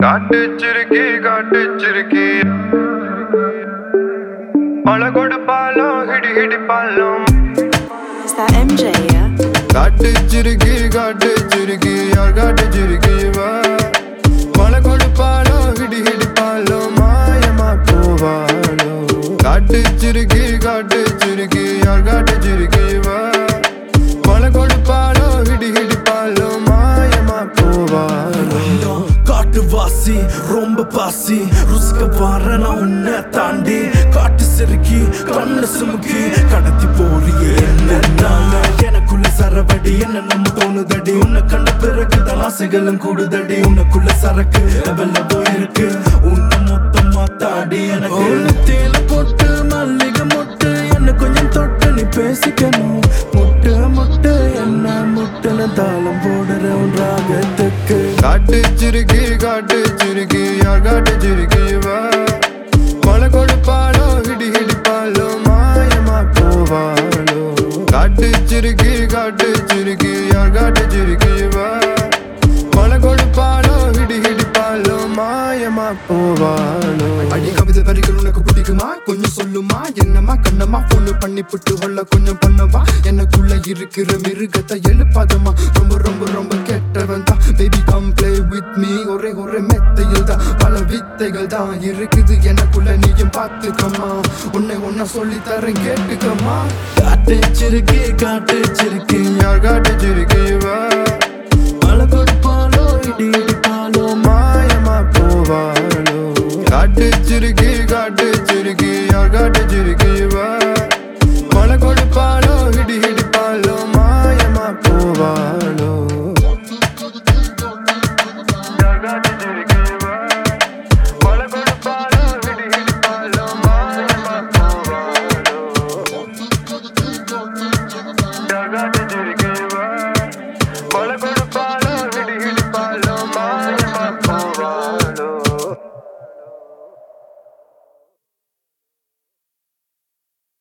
காட்டுச்சிருக்கி காட்டுச்சிருக்கி மழை கொடுப்பாலும் ஹிடி ஹிடிப்பாலும் Is that MJ, yeah? காட்டுச்சிருக்கி காட்டுச்சிருக்கி யார் காட்டுச்சிருக்கி வா மழை கொடுப்பாலோ ஹிடி ஹிடிப்பாலோ மாயமா போவாளோ காட்டுச்சிருக்கி காட்டுச்சிருக்கி யார் காட்டுச்சிருக்கி வா மழை கொடுப்பாலோ ஹிடி ஹிடிப்பாலோ மாயமா போவாளோ காட்டு வாசி ரொம்ப பாசி ருசிக்க வர நான் உன்னை தாண்டி காட்டு செருக்கி கண்ணு சுமுக்கி கடத்தி போறியே என்னால எனக்குள்ள சரவடி என்ன நம்ம தோணுதடி உன்னை கண்ட பிறகுதான் ஆசைகளும் கூடுதடி உனக்குள்ள சரக்கு எவ்வளவோ இருக்கு உன்னை மொத்தமா தாடி எனக்கு தேல போட்டு மல்லிகை மொட்டு என்ன கொஞ்சம் தொட்டு நீ பேசிக்கணும் முட்டு முட்டு என்ன முட்டுன்னு தாளம் போடுற உன் ராகத்துக்கு காட்டுச்சிருக்கி காட்டுச்சிருக்கி யார் காட்டுச்சிருக்கி வா மழை கொடுப்பாலோ ஹிடி ஹிடிப்பாலோ மாயமா போவாளோ காட்டுச்சிருக்கி காட்டுச்சிருக்கி யார் காட்டுச்சிருக்கி வா மழை கொடுப்பாலோ ஹிடி ஹிடிப்பாலோ மாயமா போவாளோ அடி கவிதை வரிகள் உனக்கு பிடிக்குமா கொஞ்சம் சொல்லுமா என்னம்மா கண்ணம்மா போன் பண்ணி புட்டு உள்ள கொஞ்சம் பண்ணவா எனக்குள்ள இருக்கிற மிருகத்தை எழுப்பாதம்மா ரொம்ப ரொம்ப ரொம்ப கெட்டவன் தான் baby come play with me ஒரே ஒரே மெத்தையில் தான் பல வித்தைகள் தான் இருக்குது எனக்குள்ள நீயும் பார்த்துக்கம்மா உன்னை ஒன்ன சொல்லி தரேன் கேட்டுக்கம்மா காட்டு சிறுக்கி காட்டு சிறுக்கி யார் காட்டுச்சிருக்கி வா மழை கொடுப்பாலோ இடி இடிப்பாலோ மாயமா போவாளோ காட்டுச்சிருக்கி காட்டுச்சிருக்கி யார் காட்டுச்சிருக்கி